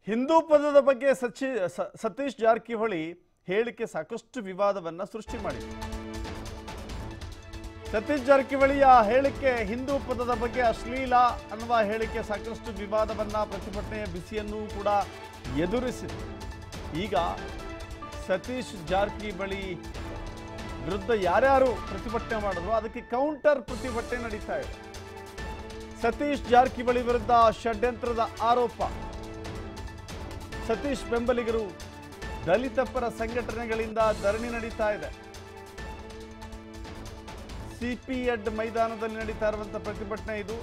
ಹಿಂದೂ ಪದದ ಬಗ್ಗೆ ಸಚಿ ಸ- ಸತೀಶ್ ಜಾರಕಿಹೊಳಿ ಹೇಳಿಕೆ ಸಾಕಷ್ಟು ವಿವಾದವನ್ನ ಸೃಷ್ಟಿ ಮಾಡಿದೆ ಸತೀಶ್ ಜಾರಕಿಹೊಳಿಯ ಹೇಳಿಕೆ ಹಿಂದೂ ಪದದ ಬಗ್ಗೆ ಅಶ್ಲೀಲ ಅನ್ನುವ ಹೇಳಿಕೆ ಸಾಕಷ್ಟು ವಿವಾದವನ್ನ ಪ್ರತಿಭಟನೆಯ ಬಿಸಿಯನ್ನು ಕೂಡ ಎದುರಿಸಿದೆ ಈಗ ಸತೀಶ್ ಜಾರಕಿಹೊಳಿ ವಿರುದ್ಧ ಯಾರ್ಯಾರು ಪ್ರತಿಭಟನೆ ಮಾಡಿದ್ರು ಅದಕ್ಕೆ ಕೌಂಟರ್ ಪ್ರತಿಭಟನೆ ನಡೀತಾ ಇದೆ ಸತೀಶ್ ಜಾರಕಿಹೊಳಿ ವಿರುದ್ಧ ಷಡ್ಯಂತ್ರದ ಆರೋಪ ಸತೀಶ್ ಬೆಂಬಲಿಗರು ದಲಿತ ಪರ ಸಂಘಟನೆಗಳಿಂದ ಧರಣಿ ನಡೀತಾ ಇದೆ ಸಿಪಿಎಡ್ ಮೈದಾನದಲ್ಲಿ ನಡೀತಾ ಇರುವಂತ ಪ್ರತಿಭಟನೆ ಇದು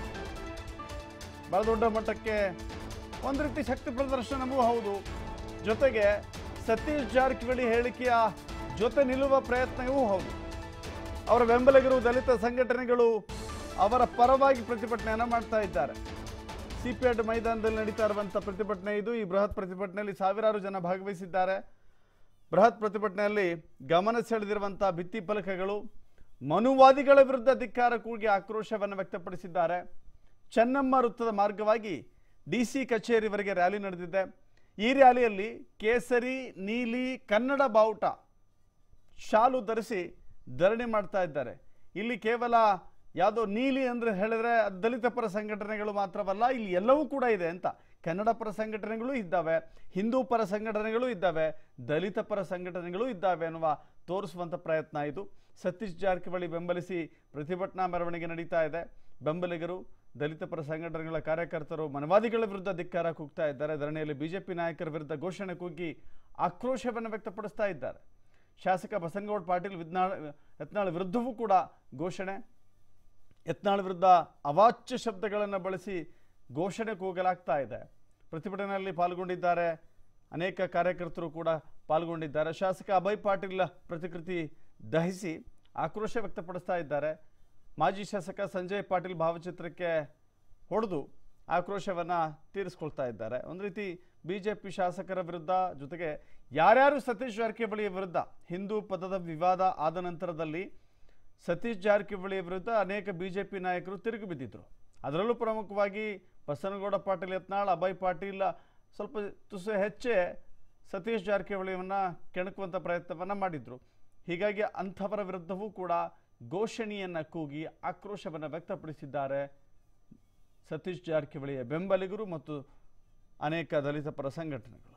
ಬಹಳ ದೊಡ್ಡ ಮಟ್ಟಕ್ಕೆ ಒಂದು ರೀತಿ ಶಕ್ತಿ ಪ್ರದರ್ಶನವೂ ಹೌದು ಜೊತೆಗೆ ಸತೀಶ್ ಜಾರಕಿಹೊಳಿ ಹೇಳಿಕೆಯ ಜೊತೆ ನಿಲ್ಲುವ ಪ್ರಯತ್ನವೂ ಹೌದು ಅವರ ಬೆಂಬಲಿಗರು ದಲಿತ ಸಂಘಟನೆಗಳು ಅವರ ಪರವಾಗಿ ಪ್ರತಿಭಟನೆಯನ್ನು ಮಾಡ್ತಾ ಇದ್ದಾರೆ ಸಿಪಿಎಡ್ ಮೈದಾನದಲ್ಲಿ ನಡೀತಾ ಇರುವಂಥ ಪ್ರತಿಭಟನೆ ಇದು ಈ ಬೃಹತ್ ಪ್ರತಿಭಟನೆಯಲ್ಲಿ ಸಾವಿರಾರು ಜನ ಭಾಗವಹಿಸಿದ್ದಾರೆ ಬೃಹತ್ ಪ್ರತಿಭಟನೆಯಲ್ಲಿ ಗಮನ ಸೆಳೆದಿರುವಂಥ ಭಿತ್ತಿ ಫಲಕಗಳು ಮನುವಾದಿಗಳ ವಿರುದ್ಧ ಧಿಕ್ಕಾರ ಕೂಗಿ ಆಕ್ರೋಶವನ್ನು ವ್ಯಕ್ತಪಡಿಸಿದ್ದಾರೆ ಚೆನ್ನಮ್ಮ ವೃತ್ತದ ಮಾರ್ಗವಾಗಿ ಡಿ ಸಿ ಕಚೇರಿವರೆಗೆ ರ್ಯಾಲಿ ನಡೆದಿದೆ ಈ ರ್ಯಾಲಿಯಲ್ಲಿ ಕೇಸರಿ ನೀಲಿ ಕನ್ನಡ ಬಾವುಟ ಶಾಲು ಧರಿಸಿ ಧರಣಿ ಮಾಡ್ತಾ ಇದ್ದಾರೆ ಇಲ್ಲಿ ಕೇವಲ ಯಾವುದೋ ನೀಲಿ ಅಂದ್ರೆ ಹೇಳಿದ್ರೆ ಅದು ದಲಿತ ಪರ ಸಂಘಟನೆಗಳು ಮಾತ್ರವಲ್ಲ ಇಲ್ಲಿ ಎಲ್ಲವೂ ಕೂಡ ಇದೆ ಅಂತ ಕನ್ನಡ ಪರ ಸಂಘಟನೆಗಳು ಇದ್ದಾವೆ ಹಿಂದೂ ಪರ ಸಂಘಟನೆಗಳು ಇದ್ದಾವೆ ದಲಿತ ಪರ ಸಂಘಟನೆಗಳು ಇದ್ದಾವೆ ಅನ್ನುವ ತೋರಿಸುವಂಥ ಪ್ರಯತ್ನ ಇದು ಸತೀಶ್ ಜಾರಕಿಹೊಳಿ ಬೆಂಬಲಿಸಿ ಪ್ರತಿಭಟನಾ ಮೆರವಣಿಗೆ ನಡೀತಾ ಇದೆ ಬೆಂಬಲಿಗರು ದಲಿತ ಪರ ಸಂಘಟನೆಗಳ ಕಾರ್ಯಕರ್ತರು ಮನವಾದಿಗಳ ವಿರುದ್ಧ ಧಿಕ್ಕಾರ ಕೂಗ್ತಾ ಇದ್ದಾರೆ ಧರಣಿಯಲ್ಲಿ ಬಿಜೆಪಿ ನಾಯಕರ ವಿರುದ್ಧ ಘೋಷಣೆ ಕೂಗಿ ಆಕ್ರೋಶವನ್ನು ವ್ಯಕ್ತಪಡಿಸ್ತಾ ಇದ್ದಾರೆ ಶಾಸಕ ಬಸನಗೌಡ ಪಾಟೀಲ್ ವಿದ್ನಾಳ್ ಯತ್ನಾಳ್ ವಿರುದ್ಧವೂ ಕೂಡ ಘೋಷಣೆ ಯತ್ನಾಳ್ ವಿರುದ್ಧ ಅವಾಚ್ಯ ಶಬ್ದಗಳನ್ನು ಬಳಸಿ ಘೋಷಣೆ ಕೂಗಲಾಗ್ತಾ ಇದೆ ಪ್ರತಿಭಟನೆಯಲ್ಲಿ ಪಾಲ್ಗೊಂಡಿದ್ದಾರೆ ಅನೇಕ ಕಾರ್ಯಕರ್ತರು ಕೂಡ ಪಾಲ್ಗೊಂಡಿದ್ದಾರೆ ಶಾಸಕ ಅಭಯ್ ಪಾಟೀಲ್ ಪ್ರತಿಕೃತಿ ದಹಿಸಿ ಆಕ್ರೋಶ ವ್ಯಕ್ತಪಡಿಸ್ತಾ ಇದ್ದಾರೆ ಮಾಜಿ ಶಾಸಕ ಸಂಜಯ್ ಪಾಟೀಲ್ ಭಾವಚಿತ್ರಕ್ಕೆ ಹೊಡೆದು ಆಕ್ರೋಶವನ್ನು ತೀರಿಸ್ಕೊಳ್ತಾ ಇದ್ದಾರೆ ಒಂದು ರೀತಿ ಬಿ ಜೆ ಪಿ ಶಾಸಕರ ವಿರುದ್ಧ ಜೊತೆಗೆ ಯಾರ್ಯಾರು ಸತೀಶ್ ಜಾರಕಿಹೊಳಿ ವಿರುದ್ಧ ಹಿಂದೂ ಪದದ ವಿವಾದ ಆದ ನಂತರದಲ್ಲಿ ಸತೀಶ್ ಜಾರಕಿಹೊಳಿ ವಿರುದ್ಧ ಅನೇಕ ಬಿ ಜೆ ಪಿ ನಾಯಕರು ತಿರುಗಿ ಬಿದ್ದಿದ್ರು ಅದರಲ್ಲೂ ಪ್ರಮುಖವಾಗಿ ಬಸನಗೌಡ ಪಾಟೀಲ್ ಯತ್ನಾಳ್ ಅಭಯ್ ಪಾಟೀಲ್ ಸ್ವಲ್ಪ ತುಸು ಹೆಚ್ಚೆ ಸತೀಶ್ ಜಾರಕಿಹೊಳಿಯನ್ನು ಕೆಣಕುವಂಥ ಪ್ರಯತ್ನವನ್ನು ಮಾಡಿದ್ರು ಹೀಗಾಗಿ ಅಂಥವರ ವಿರುದ್ಧವೂ ಕೂಡ ಘೋಷಣೆಯನ್ನು ಕೂಗಿ ಆಕ್ರೋಶವನ್ನು ವ್ಯಕ್ತಪಡಿಸಿದ್ದಾರೆ ಸತೀಶ್ ಜಾರಕಿಹೊಳಿಯ ಬೆಂಬಲಿಗರು ಮತ್ತು ಅನೇಕ ದಲಿತ ಪರ ಸಂಘಟನೆಗಳು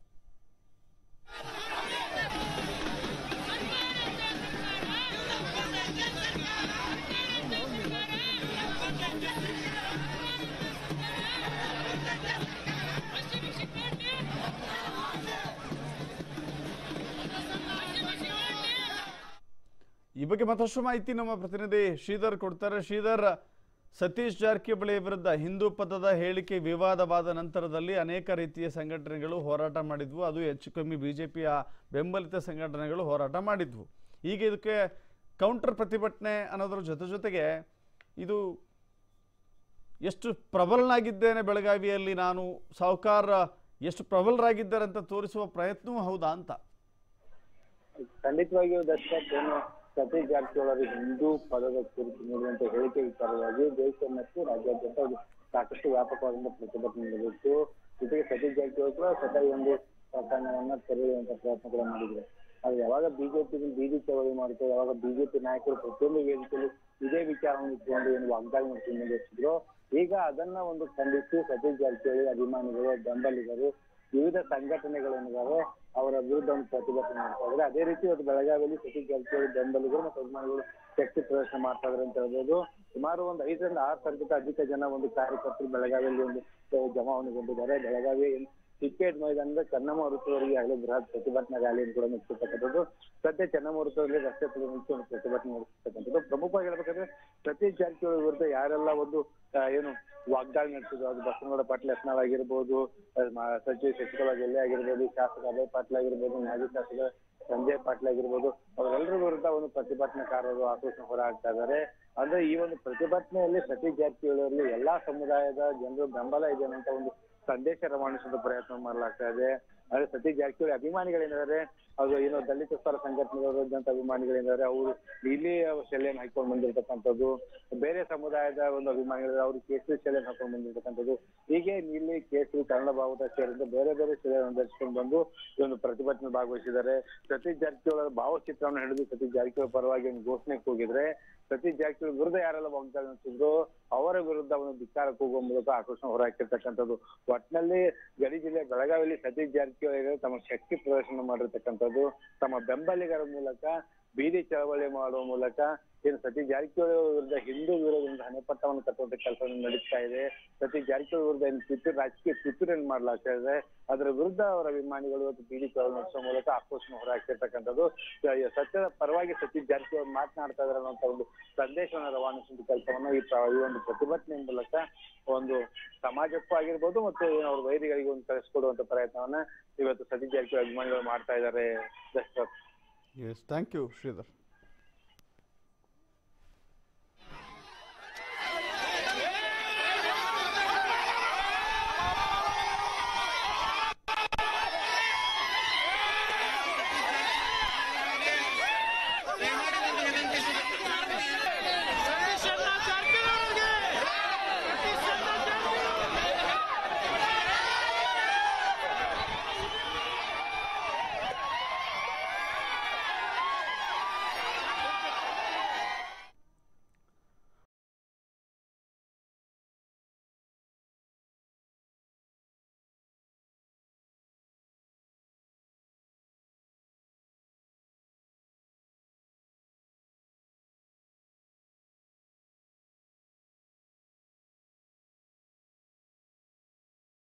ಈ ಬಗ್ಗೆ ಮತ್ತಷ್ಟು ಮಾಹಿತಿ ನಮ್ಮ ಪ್ರತಿನಿಧಿ ಶ್ರೀಧರ್ ಕೊಡ್ತಾರೆ ಶ್ರೀಧರ್ ಸತೀಶ್ ಜಾರಕಿಹೊಳಿ ವಿರುದ್ಧ ಹಿಂದೂ ಪದದ ಹೇಳಿಕೆ ವಿವಾದವಾದ ನಂತರದಲ್ಲಿ ಅನೇಕ ರೀತಿಯ ಸಂಘಟನೆಗಳು ಹೋರಾಟ ಮಾಡಿದ್ವು ಅದು ಹೆಚ್ಚು ಕಮ್ಮಿ ಬಿಜೆಪಿಯ ಬೆಂಬಲಿತ ಸಂಘಟನೆಗಳು ಹೋರಾಟ ಮಾಡಿದ್ವು ಈಗ ಇದಕ್ಕೆ ಕೌಂಟರ್ ಪ್ರತಿಭಟನೆ ಅನ್ನೋದ್ರ ಜೊತೆ ಜೊತೆಗೆ ಇದು ಎಷ್ಟು ಪ್ರಬಲನಾಗಿದ್ದೇನೆ ಬೆಳಗಾವಿಯಲ್ಲಿ ನಾನು ಸಾಹುಕಾರ ಎಷ್ಟು ಪ್ರಬಲರಾಗಿದ್ದಾರೆ ಅಂತ ತೋರಿಸುವ ಪ್ರಯತ್ನವೂ ಹೌದಾ ಅಂತ ಖಂಡಿತವಾಗಿಯೂ ದರ್ಶಕ್ ಏನು ಸತೀಶ್ ಜಾರಕಿಹೊಳಿ ಅವರು ಹಿಂದೂ ಪದದ ಕುರಿತು ನೀಡುವಂತ ಹೇಳಿಕೆ ವಿಚಾರವಾಗಿ ದೇಶ ಮತ್ತು ರಾಜ್ಯಾದ್ಯಂತ ಒಂದು ಸಾಕಷ್ಟು ವ್ಯಾಪಕವಾದಂತ ಪ್ರತಿಭಟನೆ ನಡೆದಿತ್ತು ಜೊತೆಗೆ ಸತೀಶ್ ಜಾರಕಿಹೊಳಿ ಕೂಡ ಸ್ವತಃ ಈ ಒಂದು ಪ್ರಕರಣವನ್ನ ತೆರೆಯುವಂತ ಪ್ರಯತ್ನಗಳು ಮಾಡಿದ್ರು ಆದ್ರೆ ಯಾವಾಗ ಬಿಜೆಪಿ ಬೀದಿ ಚಳವಳಿ ಮಾಡುತ್ತೆ ಯಾವಾಗ ಬಿಜೆಪಿ ನಾಯಕರು ಪ್ರತಿಯೊಂದು ವೇದಿಕೆಯಲ್ಲಿ ಇದೇ ವಿಚಾರವನ್ನು ಇಟ್ಕೊಂಡು ಏನು ವಾಗ್ದಾಳಿ ಮಾಡ್ಕೊಂಡು ಮುಂದುವರಿಸಿದ್ರು ಈಗ ಅದನ್ನ ಒಂದು ಖಂಡಿಸಿ ಸತೀಶ್ ಜಾರಕಿಹೊಳಿ ಅಭಿಮಾನಿಗಳು ಬೆಂಬಲಿಗರು ವಿವಿಧ ಸಂಘಟನೆಗಳೇನಿದಾವೆ ಅವರ ವಿರುದ್ಧ ಒಂದು ಪ್ರತಿಭಟನೆ ಮಾಡ್ತಾ ಇದ್ದಾರೆ ಅದೇ ರೀತಿ ಇವತ್ತು ಬೆಳಗಾವಿಯಲ್ಲಿ ಸತೀಶ್ ಜಾರಕಿಹೊಳಿ ಬೆಂಬಲಿಗರು ಮತ್ತು ಅಭಿಮಾನಿಗಳು ಶಕ್ತಿ ಪ್ರದರ್ಶನ ಮಾಡ್ತಾ ಇದ್ದಾರೆ ಅಂತ ಹೇಳ್ಬೋದು ಸುಮಾರು ಒಂದು ಐದರಿಂದ ಆರು ಸಾವಿರಕ್ಕಿಂತ ಅಧಿಕ ಜನ ಒಂದು ಕಾರ್ಯಕರ್ತರು ಬೆಳಗಾವಿಯಲ್ಲಿ ಒಂದು ಜಮಾವಣೆಗೊಂಡಿದ್ದಾರೆ ಬೆಳಗಾವಿ ಕ್ರಿಕೆಟ್ ಮೈದಾನದ ಚೆನ್ನಮ್ಮ ವೃತ್ತದವರೆಗೆ ಆಗಲೇ ಬೃಹತ್ ಪ್ರತಿಭಟನಾ ರ್ಯಾಲಿಯನ್ನು ಕೂಡ ನಡೆಸಿರ್ತಕ್ಕಂಥದ್ದು ಸದ್ಯ ಚೆನ್ನಮ್ಮ ವೃತ್ತದಲ್ಲಿ ರಸ್ತೆ ತುದಿ ನಿಂತು ಒಂದು ಪ್ರತಿಭಟನೆ ನಡೆಸಿರ್ತಕ್ಕಂಥದ್ದು ಪ್ರಮುಖವಾಗಿ ಹೇಳ್ಬೇಕಂದ್ರೆ ಸತೀಶ್ ಜಾರಕಿಹೊಳಿ ವಿರುದ್ಧ ಯಾರೆಲ್ಲ ಒಂದು ಆ, ಏನು ವಾಗ್ದಾಳಿ ನಡೆಸಿದ್ರು ಅದು ಬಸವನಗೌಡ ಪಾಟೀಲ್ ಯತ್ನಾಳ್ ಆಗಿರ್ಬೋದು ಆ, ಮ- ಸಚಿವ ಶಶಿಕಲಾ ಜೊಲ್ಲೆ ಆಗಿರ್ಬೋದು ಶಾಸಕ ಅಭಯ್ ಪಾಟೀಲ್ ಆಗಿರ್ಬೋದು ಮಾಜಿ ಶಾಸಕ ಸಂಜಯ್ ಪಾಟೀಲ್ ಆಗಿರ್ಬೋದು ಅವರೆಲ್ಲರ ವಿರುದ್ಧ ಒಂದು ಪ್ರತಿಭಟನಾಕಾರರು ಆಕ್ರೋಶ ಹೊರಹಾಕ್ತಾ ಇದ್ದಾರೆ ಅಂದ್ರೆ ಈ ಒಂದು ಪ್ರತಿಭಟನೆಯಲ್ಲಿ ಸತೀಶ್ ಜಾರಕಿಹೊಳಿ ಅವರಲ್ಲಿ ಎಲ್ಲಾ ಸಮುದಾಯದ ಜನರು ಬೆಂಬಲ ಇದೆ ಅನ್ನೋ ಒಂದು ಸಂದೇಶ ರವಾನಿಸುವ ಪ್ರಯತ್ನ ಮಾಡಲಾಗ್ತಾ ಇದೆ ಆದ್ರೆ ಸತೀಶ್ ಜಾರಕಿಹೊಳಿ ಅಭಿಮಾನಿಗಳೇನಿದ್ದಾರೆ ಅದು ಏನೋ ದಲಿತ ಪರ ಸಂಘಟನೆಗಳು ಇದ್ದಂತ ಅಭಿಮಾನಿಗಳೇನಿದ್ದಾರೆ ಅವರು ಇಲ್ಲಿ ಶೆಲೆಯನ್ನು ಹಾಕೊಂಡು ಬಂದಿರತಕ್ಕಂಥದ್ದು ಬೇರೆ ಸಮುದಾಯದ ಒಂದು ಅಭಿಮಾನಿಗಳು ಅವರು ಕೇಸರಿ ಶೆಲೆಯನ್ನು ಹಾಕೊಂಡು ಬಂದಿರತಕ್ಕಂಥದ್ದು ಹೀಗೆ ಇಲ್ಲಿ ಕೇಸರಿ ಕನ್ನಡ ಭಾವದ ಸೇರಿದಂತೆ ಬೇರೆ ಬೇರೆ ಶೆಲೆಯನ್ನು ಧರಿಸಿಕೊಂಡು ಬಂದು ಈ ಒಂದು ಪ್ರತಿಭಟನೆ ಭಾಗವಹಿಸಿದ್ದಾರೆ ಸತೀಶ್ ಜಾರಕಿಹೊಳಿ ಅವರ ಭಾವಚಿತ್ರವನ್ನು ಹಿಡಿದು ಸತೀಶ್ ಜಾರಕಿಹೊಳಿ ಪರವಾಗಿ ಒಂದು ಘೋಷಣೆ ಕೂಗಿದ್ರೆ ಸತೀಶ್ ಜಾರಕಿಹೊಳಿ ವಿರುದ್ಧ ಯಾರೆಲ್ಲ ವಾಗ್ದಾಳಿ ನಡೆಸಿದ್ರು ಅವರ ವಿರುದ್ಧ ಒಂದು ಧಿಕ್ಕಾರ ಕೂಗುವ ಮೂಲಕ ಆಕ್ರೋಶ ಹೊರಹಾಕಿರ್ತಕ್ಕಂಥದ್ದು ಒಟ್ಟಿನಲ್ಲಿ ಗಡಿ ಜಿಲ್ಲೆ ಬೆಳಗಾವಿಯಲ್ಲಿ ಸತೀಶ್ ಜಾರಕಿಹೊಳಿ ಅವರು ತಮ್ಮ ಶಕ್ತಿ ಪ್ರದರ್ಶನ ಮಾಡಿರ್ತಕ್ಕಂಥದ್ದು ತಮ್ಮ ಬೆಂಬಲಿಗರ ಮೂಲಕ ಬೀದಿ ಚಳವಳಿ ಮಾಡುವ ಮೂಲಕ ಏನು ಸತೀಶ್ ಜಾರಕಿಹೊಳಿ ಅವರ ವಿರುದ್ಧ ಹಿಂದೂ ವಿರೋಧದಿಂದ ಹಣೆಪಟ್ಟವನ್ನು ಕಟ್ಟುವಂತ ಕೆಲಸ ನಡೀತಾ ಇದೆ ಸತೀಶ್ ಜಾರಕಿಹೊಳಿ ವಿರುದ್ಧ ಏನು ಕಿತ್ತೂರು ರಾಜಕೀಯ ಕಿತ್ತೂರನ್ನು ಮಾಡ್ಲಾಗ್ತಾ ಇದೆ ಅದರ ವಿರುದ್ಧ ಅವರ ಅಭಿಮಾನಿಗಳು ಇವತ್ತು ಬೀದಿ ಚಳವಳಿ ನಡೆಸುವ ಮೂಲಕ ಆಕ್ರೋಶ ಹೊರಹಾಕಿರ್ತಕ್ಕಂಥದ್ದು ಸ- ಸತ್ಯದ ಪರವಾಗಿ ಸತೀಶ್ ಜಾರಕಿಹೊಳಿ ಮಾತನಾಡ್ತಾ ಇದ್ದಾರೆ ಅನ್ನೋ ಒಂದು ಸಂದೇಶವನ್ನು ರವಾನಿಸುವ ಕೆಲಸವನ್ನು ಈ ಪ್ರ- ಈ ಒಂದು ಪ್ರತಿಭಟನೆ ಮೂಲಕ ಒಂದು ಸಮಾಜಕ್ಕೂ ಆಗಿರ್ಬೋದು ಮತ್ತು ಏನು ಅವ್ರ ವೈರಿಗಳಿಗೆ ಒಂದು ಕಳಿಸ್ಕೊಡುವಂತ ಪ್ರಯತ್ನವನ್ನ ಇವತ್ತು ಸತೀಶ್ ಜಾರಕಿಹೊಳಿ ಅಭಿಮಾನಿಗಳು ಮಾಡ್ತಾ ಇದ್ದಾರೆ Dasharath S thank you Sridhar